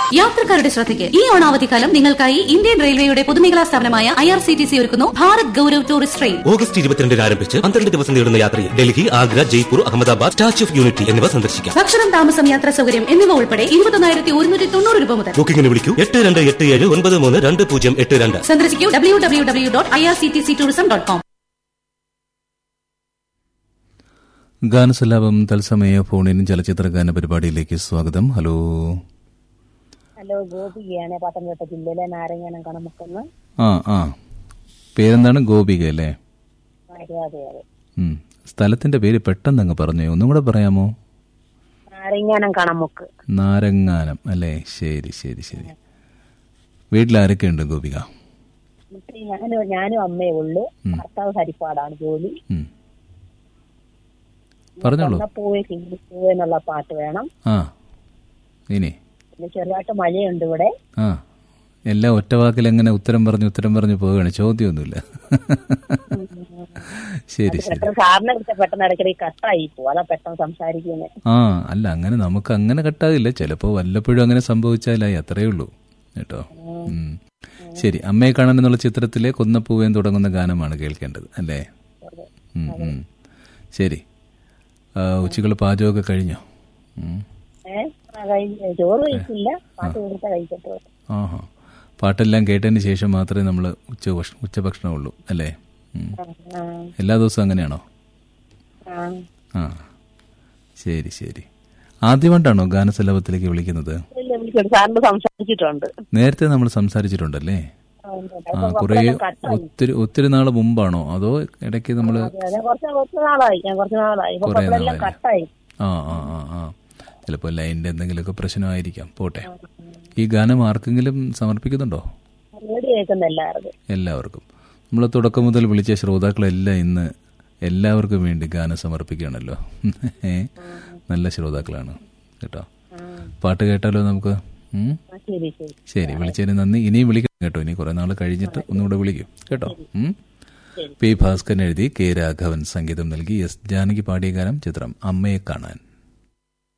യാത്രക്കാരുടെ ശ്രദ്ധയ്ക്ക് ഈ ഓണാവധിക്കാലം നിങ്ങൾക്കായി ഇന്ത്യൻ റെയിൽവേയുടെ പൊതുമേഖലാ സ്ഥാപനമായ I R C T C ഒരുക്കുന്നു Bharat Gaurav tourist train August ഇരുപത്തിരണ്ടിന് ആരംഭിച്ച് പന്ത്രണ്ട് ദിവസം നീളുന്ന യാത്രയിൽ Delhi Agra Jaipur Ahmedabad Statue of Unity എന്നിവ സന്ദർശിക്കാം ഭക്ഷണം താമസം യാത്രാ സൗകര്യം എന്നിവ ഉൾപ്പെടെ ഇരുപത്തൊന്നായിരത്തി ഒരുന്നൂറ്റി തൊണ്ണൂറ് രൂപ മുതൽ ബുക്കിംഗിന് വിളിക്കൂ എട്ട് രണ്ട് എട്ട് ഏഴ് ഒൻപത് മൂന്ന് രണ്ട് പൂജ്യം എട്ട് രണ്ട് സന്ദർശിക്കൂ W W W dot I R C T C tourism dot com ഗാനസലാപം തത്സമയ ഫോണിൻ ചലച്ചിത്ര ഗാന പരിപാടിയിലേക്ക് സ്വാഗതം ഹലോ ഹലോ ഗോപികയാണ് പത്തനംതിട്ട ജില്ലയിലെ നാരങ്ങാനം കണമുക്കെന്ന് ആ ആ പേരെന്താണ് ഗോപിക അല്ലേ അതെ അതെ അതെ ഉം. സ്ഥലത്തിന്റെ പേര് പെട്ടെന്ന് അങ്ങ് പറഞ്ഞു ഒന്നും കൂടെ പറയാമോ നാരങ്ങാനം കണമുക്ക് നാരങ്ങാനം അല്ലേ ശരി ശരി ശരി വീട്ടിലാരൊക്കെ ഉണ്ട് ഗോപിക എന്നിട്ട് ഞാനും ഞാനും അമ്മയേ ഉള്ളൂ ഭർത്താവ് ഹരിപ്പാടാണ് ജോലി ഉം. പറഞ്ഞോളൂ പൂവേ കിങ്ങി പൂവേ എന്നുള്ള പാട്ട് വേണം ആ ഇനി പിന്നെ ചെറുതായിട്ട് മഴയുണ്ട് ഇവിടെ ആ എല്ലാം ഒറ്റ വാക്കിൽ എങ്ങനെ ഉത്തരം പറഞ്ഞു ഉത്തരം പറഞ്ഞു പോവുകയാണ് ചോദ്യമൊന്നുമില്ല ശരി ശരി പെട്ടെന്ന് സാറിനെ വിളിച്ച പെട്ടെന്ന് ഇടയ്ക്കിടയ്ക്ക് കട്ടായി പോവും അതാ പെട്ടെന്ന് സംസാരിക്കുന്നത് ആ അല്ല അങ്ങനെ നമുക്ക് അങ്ങനെ കട്ടാകില്ല ചിലപ്പോൾ വല്ലപ്പോഴും അങ്ങനെ സംഭവിച്ചാലായി അത്രയേ ഉള്ളൂ കേട്ടോ ഉം. ശരി അമ്മയെ കാണാൻ എന്നുള്ള ചിത്രത്തിലെ കൊന്നപ്പൂവേൻ തുടങ്ങുന്ന ഗാനമാണ് കേൾക്കേണ്ടത് അല്ലേ ഉം, ഉം. ശരി ആ, ഉച്ചക്കുള്ള പാചകമൊക്കെ കഴിഞ്ഞോ ഉം. ഏഹ് കഴിഞ്ഞ ചോറ് കഴിച്ചില്ല പാട്ട് കൊടുത്ത കഴിക്കട്ടോ ആഹാ പാട്ടെല്ലാം കേട്ടതിന് ശേഷം മാത്രമേ നമ്മൾ ഉച്ച ഭക്ഷ- ഉച്ചഭക്ഷണമുള്ളൂ അല്ലേ ഉം. ആ എല്ലാ ദിവസവും അങ്ങനെയാണോ ആ ആ ശരി ശരി ആദ്യമായിട്ടാണോ ഗാനസലാപത്തിലേക്ക് വിളിക്കുന്നത് ഇല്ല, വിളിച്ചിട്ട് സാറിന് സംസാരിച്ചിട്ടുണ്ട് നേരത്തെ നമ്മൾ സംസാരിച്ചിട്ടുണ്ടല്ലേ ആ, ഉണ്ട്. ആ അപ്പൊ കുറേ അപ്പോഴെല്ലാം കട്ടായി ഒത്തിരി ഒത്തിരി നാൾ മുമ്പാണോ അതോ ഇടയ്ക്ക് നമ്മൾ അതെ, അതെ, കുറച്ച് കുറച്ച് നാളായി ഞാൻ കുറച്ച് നാളായി ഇപ്പൊ കുറേ അപ്പോഴെല്ലാം നാളായി. കട്ടായി ആ ആ ആ ആ ചിലപ്പോൾ ലൈനിൻ്റെ എന്തെങ്കിലുമൊക്കെ പ്രശ്നമായിരിക്കാം പോട്ടെ ഈ ഗാനം ആർക്കെങ്കിലും സമർപ്പിക്കുന്നുണ്ടോ റേഡിയോ കേൾക്കുന്ന എല്ലാവർക്കും എല്ലാവർക്കും നമ്മൾ തുടക്കം മുതൽ വിളിച്ച ശ്രോതാക്കളെല്ലാം ഇന്ന് എല്ലാവർക്കും വേണ്ടി ഗാനം സമർപ്പിക്കുകയാണല്ലോ ഏ? നല്ല ശ്രോതാക്കളാണ് കേട്ടോ പാട്ട് കേട്ടാലോ നമുക്ക് ഉം? ആ, ശരി ശരി ശരി വിളിച്ചതിന് നന്ദി ഇനിയും വിളിക്കണം കേട്ടോ ഇനി കുറെ നാൾ കഴിഞ്ഞിട്ട് ഒന്നുകൂടെ വിളിക്കും കേട്ടോ ഉം? പി ഭാസ്കരൻ എഴുതി കെ രാഘവൻ സംഗീതം നൽകി എസ് ജാനകി പാടിയ ഗാനം ചിത്രം അമ്മയെ കാണാൻ